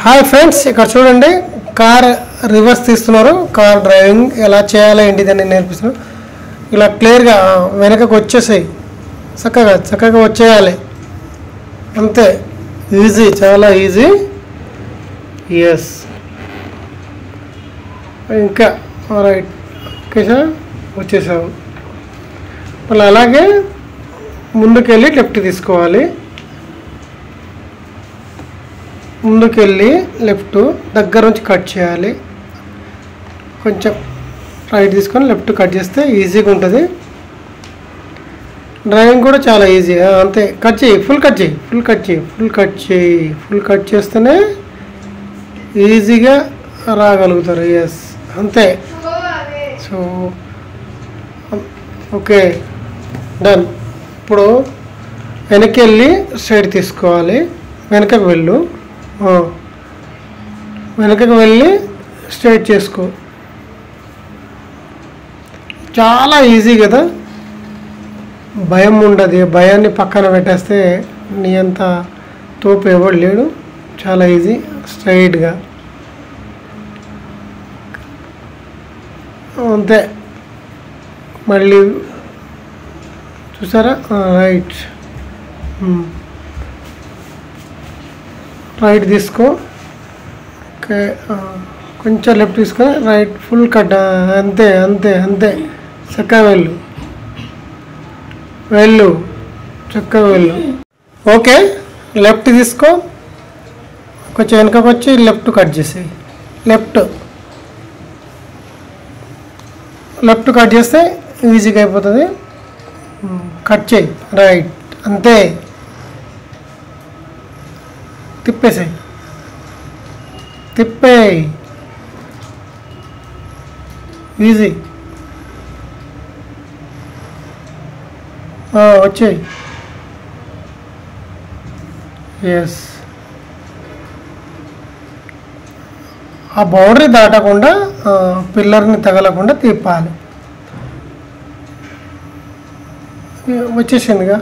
Hi friends ఇక్కడ చూడండి car reverse తీస్తున్నారు కార్ డ్రైవింగ్ ఎలా చేయాలో ఏంటిదని నేర్పిస్తున్నారు ఇలా క్లియర్గా వెనకకు వచ్చేసాయి చక్కగా చక్కగా వచ్చేయాలి అంతే ఈజీ చాలా ఈజీ ఎస్ ఇంకా రైట్ ఓకే సార్ వచ్చేసాము మళ్ళీ అలాగే ముందుకెళ్ళి లెఫ్ట్ తీసుకోవాలి ముందుకెళ్ళి లెఫ్ట్ దగ్గర నుంచి కట్ చేయాలి కొంచెం రైట్ తీసుకొని లెఫ్ట్ కట్ చేస్తే ఈజీగా ఉంటుంది డ్రైవింగ్ కూడా చాలా ఈజీ అంతే కట్ చేయి ఫుల్ కట్ చేయి ఫుల్ కట్ చేయి ఫుల్ కట్ చేయి ఫుల్ కట్ చేస్తేనే ఈజీగా రాగలుగుతారు ఎస్ అంతే సో ఓకే డన్ ఇప్పుడు వెనక్కి వెళ్ళి స్ట్రైట్ తీసుకోవాలి వెనకకు వెళ్ళు ఆ. వెనకకు వెళ్ళి స్ట్రైట్ చేసుకో చాలా ఈజీ కదా భయం ఉండదు భయాన్ని పక్కన పెట్టేస్తే నీ అంత తోపు ఎవడు లేడు చాలా ఈజీ స్ట్రైట్గా అంతే మళ్ళీ చూసారా రైట్ రైట్ తీసుకో ఓకే ఆ, కొంచెం లెఫ్ట్ తీసుకొని రైట్ ఫుల్ కట్ ఆ, అంతే అంతే అంతే చక్కగా వెళ్ళు వెళ్ళు చక్కగా వెళ్ళు ఓకే లెఫ్ట్ తీసుకో కొంచెం వెనకకు వచ్చి లెఫ్ట్ కట్ చేసేయి లెఫ్ట్ లెఫ్ట్ కట్ చేస్తే ఈజీగా అయిపోతుంది ఉమ్, కట్ చేయి రైట్ అంతే తిప్పేసాయి తిప్పేయి ఈజీ వచ్చాయి ఎస్ ఆ బౌండరీ దాటకుండా ఆ, పిల్లర్ని తగలకుండా తిప్పాలి వచ్చేసిందిగా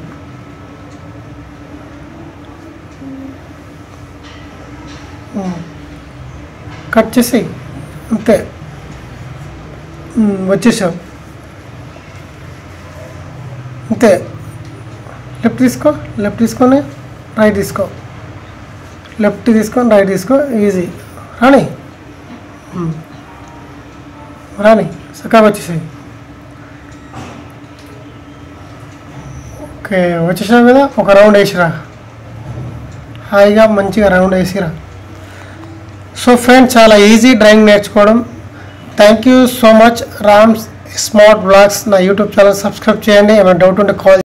ఉమ్. కట్ చేసి అంతే ఉమ్, వచ్చేసాం అంతే లెఫ్ట్ తీసుకో లెఫ్ట్ తీసుకొని రైట్ తీసుకో లెఫ్ట్ తీసుకొని రైట్ తీసుకో ఈజీ రాని ఉమ్. రాని చక్కగా వచ్చేసాయి ఓకే వచ్చేసావు కదా ఒక రౌండ్ వేసిరా హాయిగా మంచిగా రౌండ్ వేసిరా సో ఫ్రెండ్స్ చాలా ఈజీ డ్రాయింగ్ నేర్చుకోవడం thank you so much Ram's smart blogs నా యూట్యూబ్ ఛానల్ సబ్స్క్రైబ్ చేయండి ఏమైనా డౌట్ ఉంటే కాల్